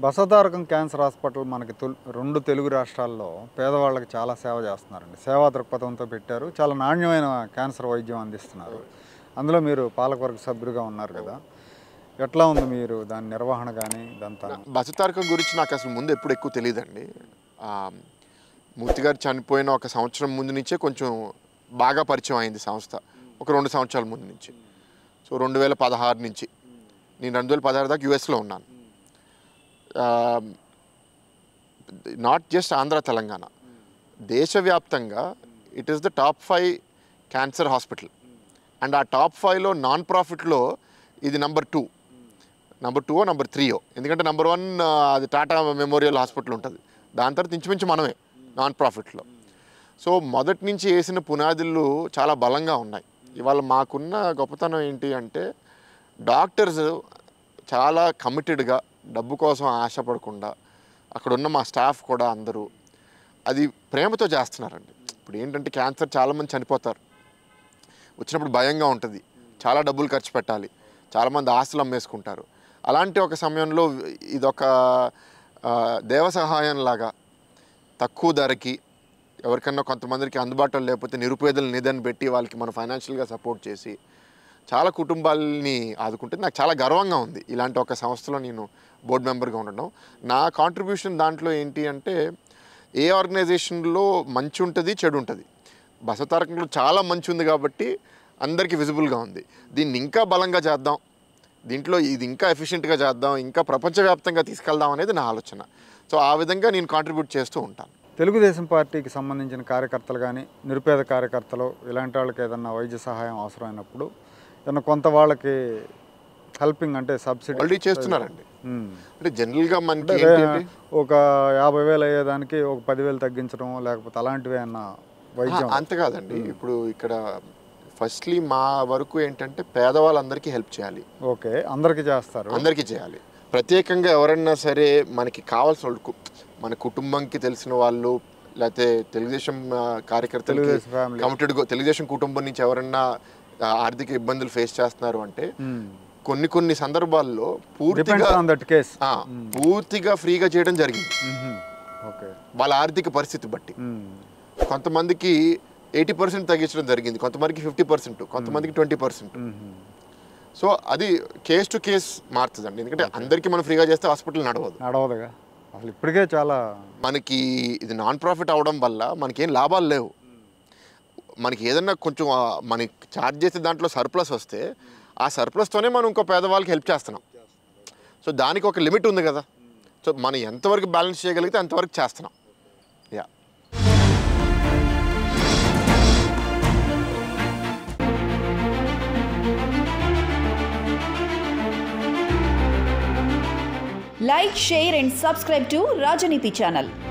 Basavatarakam cancer hospital మనకి తొల్- రెండు తెలుగు రాష్ట్రాల్లో పేదవాళ్ళకి చాలా సేవ చేస్తున్నారండి సేవా దృక్పథంతో పెట్టారు చాలా నాణ్యమైన క్యాన్సర్ వైద్యం అందిస్తున్నారు అందులో మీరు పాలకవర్గ సభ్యుడిగా ఉన్నారు కదా ఎట్లా ఉంది మీరు దాని నిర్వహణ కానీ ఇదంతా బసతారకం గురించి నాకు అసలు ముందు ఎప్పుడు ఎక్కువ తెలియదండి ఆ, మూర్తి గారు చనిపోయిన ఒక సంవత్సరం ముందు నుంచే కొంచెం బాగా పరిచయం అయింది సంస్థ ఒక రెండు సంవత్సరాల ముందు నుంచి సో రెండు వేల పదహారు నుంచి నేను రెండు వేల పదహారు దాకా యుఎస్లో ఉన్నాను నాట్ జస్ట్ ఆంధ్ర తెలంగాణ దేశవ్యాప్తంగా it is the top five cancer hospital and ఆ టాప్ ఫైవ్లో నాన్ ప్రాఫిట్లో ఇది number two number two number త్రీయో ఎందుకంటే నంబర్ వన్ అది టాటా మెమోరియల్ హాస్పిటల్ ఉంటుంది దాని తర్వాత ఇంచుమించు మనమే నాన్ ప్రాఫిట్లో సో మొదటి నుంచి వేసిన పునాదులు చాలా బలంగా ఉన్నాయి ఇవాళ మాకున్న గొప్పతనం ఏంటి అంటే డాక్టర్స్ చాలా కమిటెడ్గా డబ్బు కోసం ఆశపడకుండా అక్కడ ఉన్న మా స్టాఫ్ కూడా అందరూ అది ప్రేమతో చేస్తున్నారండి ఇప్పుడు ఏంటంటే క్యాన్సర్ చాలామంది చనిపోతారు వచ్చినప్పుడు భయంగా ఉంటుంది చాలా డబ్బులు ఖర్చు పెట్టాలి చాలామంది ఆస్తులు అమ్మేసుకుంటారు అలాంటి ఒక సమయంలో ఇదొక ఆ, దేవ సహాయం లాగా తక్కువ ధరకి ఎవరికన్నా కొంతమందికి అందుబాటులో లేకపోతే నిరుపేదలు నిధన్ పెట్టి వాళ్ళకి మనం ఫైనాన్షియల్గా సపోర్ట్ చేసి చాలా కుటుంబాలని ఆదుకుంటే నాకు చాలా గర్వంగా ఉంది ఇలాంటి ఒక సంస్థలో నేను బోర్డు మెంబర్గా ఉండడం నా కాంట్రిబ్యూషన్ దాంట్లో ఏంటి అంటే ఏ ఆర్గనైజేషన్లో మంచి ఉంటుంది చెడు ఉంటుంది బసతారకంలో చాలా మంచి ఉంది కాబట్టి అందరికీ విజిబుల్గా ఉంది దీన్ని ఇంకా బలంగా చేద్దాం దీంట్లో ఇది ఇంకా ఎఫిషియెంట్గా చేద్దాం ఇంకా ప్రపంచవ్యాప్తంగా తీసుకెళ్దాం అనేది నా ఆలోచన సో ఆ విధంగా నేను కాంట్రిబ్యూట్ చేస్తూ ఉంటాను తెలుగుదేశం పార్టీకి సంబంధించిన కార్యకర్తలు కానీ నిరుపేద కార్యకర్తలు ఇలాంటి వాళ్ళకి ఏదన్నా వైద్య సహాయం అవసరమైనప్పుడు ఏదన్నా కొంత వాళ్ళకి హెల్పింగ్ అంటే సబ్సిడీ ఆల్రెడీ చేస్తున్నారండి ఉమ్. అంటే జనరల్గా మనకి అంటే ఏంటి అంటే ఒక యాభై వేలు అయ్యేదానికి ఒక పదివేలు తగ్గించడం లేకపోతే అలాంటివి ఏమన్నా వైద్యం ఆ, అంత కాదండి ఇప్పుడు ఇక్కడ ఫస్ట్లీ మా వరకు ఏంటంటే పేదవాళ్ళందరికీ హెల్ప్ చేయాలి ఓకే అందరికీ చేస్తారు అందరికీ చేయాలి ప్రత్యేకంగా ఎవరన్నా సరే మనకి కావాల్సిన వాళ్ళు కు- మన కుటుంబంకి తెలిసిన వాళ్ళు లేకపోతే తెలుగుదేశం ఆ, కార్యకర్తలకి తెలుగుదేశం ఫ్యామిలీ కమిటెడ్ తెలుగుదేశం కుటుంబం నుంచి ఎవరన్నా ఆ, ఆర్థిక ఇబ్బందులు ఫేస్ చేస్తున్నారు అంటే ఉమ్. కొన్ని కొన్ని సందర్భాల్లో పూర్తిగా డిపెండ్స్ ఆన్ దట్ కేస్ ఆ, పూర్తిగా ఫ్రీగా చేయడం జరిగింది ఓకే వాళ్ళ ఆర్థిక పరిస్థితి బట్టి ఉమ్. కొంతమందికి ఎయిటీ పర్సెంట్ తగ్గించడం జరిగింది కొంతమందికి ఫిఫ్టీ పర్సెంట్ కొంతమందికి ట్వంటీ పర్సెంట్ ఉమ్. సో అది కేస్ టు కేస్ మారుతుందండి ఎందుకంటే అందరికీ మనం ఫ్రీగా చేస్తే హాస్పిటల్ నడవదు నడవదుగా అసలు ఇప్పటికే చాలా మనకి ఇది నాన్ ప్రాఫిట్ అవడం వల్ల మనకేం లాభాలు లేవు మనకి ఏదన్నా కొంచెం ఆ, మనకి ఛార్జ్ చేసే దాంట్లో సర్ప్లస్ వస్తే ఆ సర్ప్లస్తోనే మనం ఇంకో పేదవాళ్ళకి హెల్ప్ చేస్తున్నాం సో దానికి ఒక లిమిట్ ఉంది కదా సో మనం ఎంతవరకు బ్యాలెన్స్ చేయగలిగితే అంతవరకు చేస్తున్నాం yeah Like, share and subscribe to Rajaniti channel.